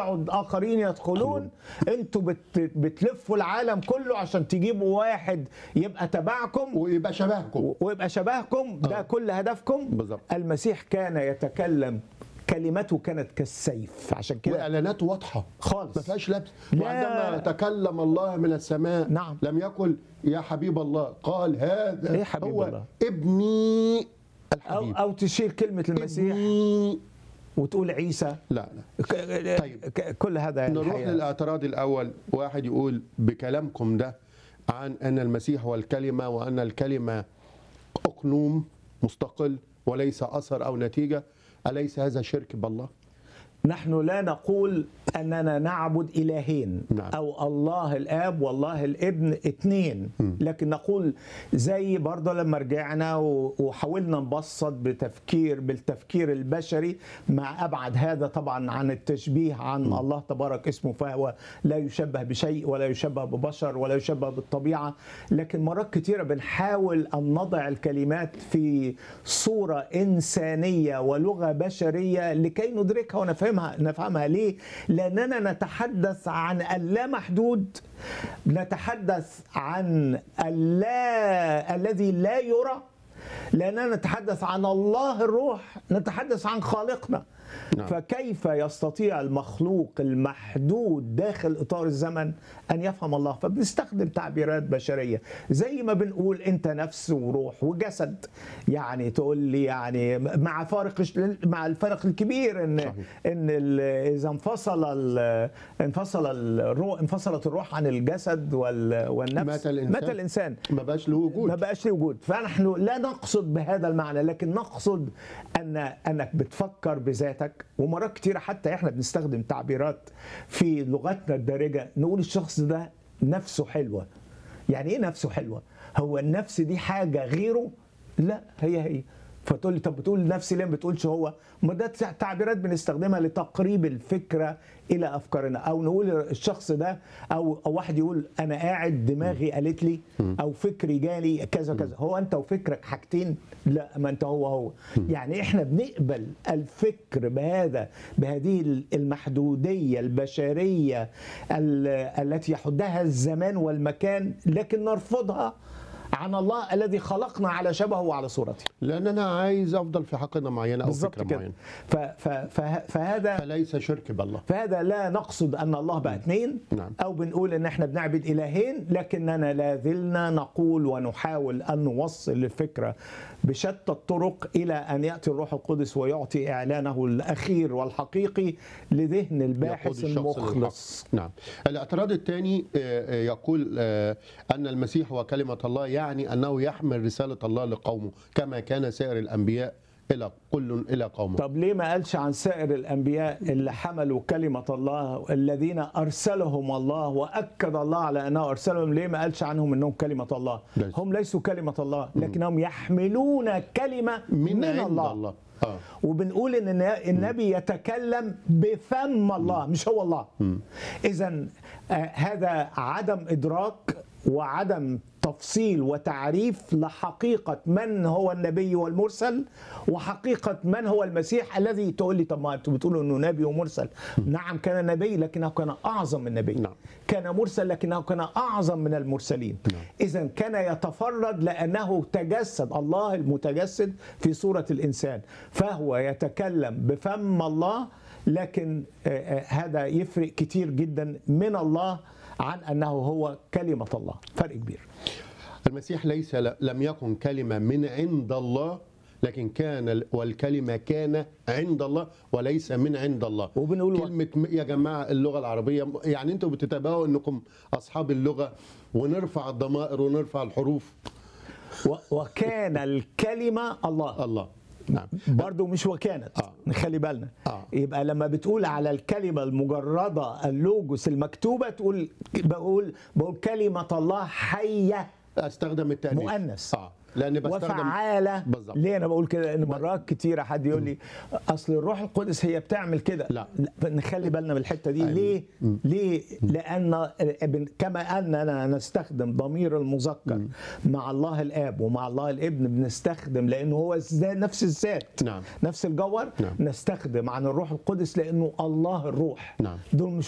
ودعوا اخرين يدخلون انتوا بت بتلفوا العالم كله عشان تجيبوا واحد يبقى تبعكم ويبقى شبهكم ويبقى شبهكم ده كل هدفكم بالظبط. المسيح كان يتكلم كلمته كانت كالسيف عشان كده واعلاناته واضحه خالص. ما فيهاش لبس لا. وعندما تكلم الله من السماء نعم. لم يقل يا حبيب الله قال هذا إيه حبيب هو الله؟ ابني او الحبيب او تشيل كلمه المسيح ابني وتقول عيسى لا لا ك- طيب. ك- كل هذا نروح الحقيقة. للاعتراض الاول واحد يقول بكلامكم ده عن ان المسيح هو الكلمه وان الكلمه اقنوم مستقل وليس اثر او نتيجه اليس هذا شرك بالله نحن لا نقول اننا نعبد الهين نعم. او الله الاب والله الابن اثنين لكن نقول زي برضه لما رجعنا و- وحاولنا نبسط بتفكير بالتفكير البشري مع ابعد هذا طبعا عن التشبيه عن الله تبارك اسمه فهو لا يشبه بشيء ولا يشبه ببشر ولا يشبه بالطبيعه لكن مرات كثيره بنحاول ان نضع الكلمات في صوره انسانيه ولغه بشريه لكي ندركها ونفهمها نفهمها ليه؟ لاننا نتحدث عن اللامحدود نتحدث عن اللا الذي لا يرى لاننا نتحدث عن الله الروح نتحدث عن خالقنا نعم. فكيف يستطيع المخلوق المحدود داخل اطار الزمن ان يفهم الله فبنستخدم تعبيرات بشريه زي ما بنقول انت نفس وروح وجسد يعني تقول لي يعني مع فارق مع الفرق الكبير ان صحيح. ان ال- اذا انفصل ال- انفصل الروح انفصلت الروح عن الجسد وال- والنفس مات الإنسان. مات الانسان ما بقاش له وجود ما بقاش ليه وجود فنحن لا نقصد بهذا المعنى لكن نقصد ان انك بتفكر بذاتك ومرات كتيره حتى احنا بنستخدم تعبيرات في لغتنا الدارجه نقول الشخص ده نفسه حلوه يعني ايه نفسه حلوه هو النفس دي حاجه غيره لا هي هي فتقول لي طب بتقول نفسي ليه ما بتقولش هو ما ده تع- تعبيرات بنستخدمها لتقريب الفكره الى افكارنا او نقول الشخص ده او او واحد يقول انا قاعد دماغي قالت لي او فكري جالي كذا كذا هو انت وفكرك حاجتين لا ما انت هو هو يعني احنا بنقبل الفكر بهذا بهذه المحدوديه البشريه ال- التي يحدها الزمان والمكان لكن نرفضها عن الله الذي خلقنا على شبهه وعلى صورته لان انا عايز افضل في حقيقه معينه او بالظبط فكره كده معينه ف- ف- فه- فهذا فليس شرك بالله فهذا لا نقصد ان الله بقى اثنين نعم. او بنقول ان احنا بنعبد الهين لكننا لا زلنا نقول ونحاول ان نوصل الفكره بشتى الطرق الى ان ياتي الروح القدس ويعطي اعلانه الاخير والحقيقي لذهن الباحث يقود الشخص المخلص للحق. نعم الاعتراض الثاني آه، آه، يقول آه، ان المسيح هو كلمه الله يعني انه يحمل رساله الله لقومه كما كان سائر الانبياء الى كل الى قومه طب ليه ما قالش عن سائر الانبياء اللي حملوا كلمه الله الذين ارسلهم الله واكد الله على انه ارسلهم ليه ما قالش عنهم انهم كلمه الله ليس. هم ليسوا كلمه الله لكنهم يحملون كلمه من, من, عند الله, الله اه وبنقول ان النا- النبي يتكلم بفم الله مش هو الله اذا هذا عدم ادراك وعدم تفصيل وتعريف لحقيقة من هو النبي والمرسل وحقيقة من هو المسيح الذي تقول لي طب ما انتوا بتقولوا انه نبي ومرسل نعم كان نبي لكنه كان اعظم من نبي نعم. كان مرسل لكنه كان اعظم من المرسلين نعم. اذا كان يتفرد لانه تجسد الله المتجسد في صوره الانسان فهو يتكلم بفم الله لكن آه، آه، هذا يفرق كتير جدا من الله عن انه هو كلمه الله فرق كبير المسيح ليس لم يكن كلمه من عند الله لكن كان والكلمه كان عند الله وليس من عند الله وبنقول كلمه م- يا جماعه اللغه العربيه يعني انتوا بتتباهوا انكم اصحاب اللغه ونرفع الضمائر ونرفع الحروف و- وكان الكلمه الله الله نعم برضو مش وكانت آه. نخلي بالنا آه. يبقى لما بتقول على الكلمة المجردة اللوجوس المكتوبة تقول بقول بقول كلمة الله حية استخدم التأنيث مؤنث. اه لأن بستخدم- وفعاله بالظبط. ليه انا بقول كده ان مرات كتيره حد يقول لي اصل الروح القدس هي بتعمل كده لا. نخلي بالنا من الحته دي أيوة. ليه ليه لان كما اننا نستخدم ضمير المذكر مع الله الاب ومع الله الابن بنستخدم لانه هو الذات- نفس الذات نعم. نفس الجوهر نعم. نستخدم عن الروح القدس لانه الله الروح نعم. دول مش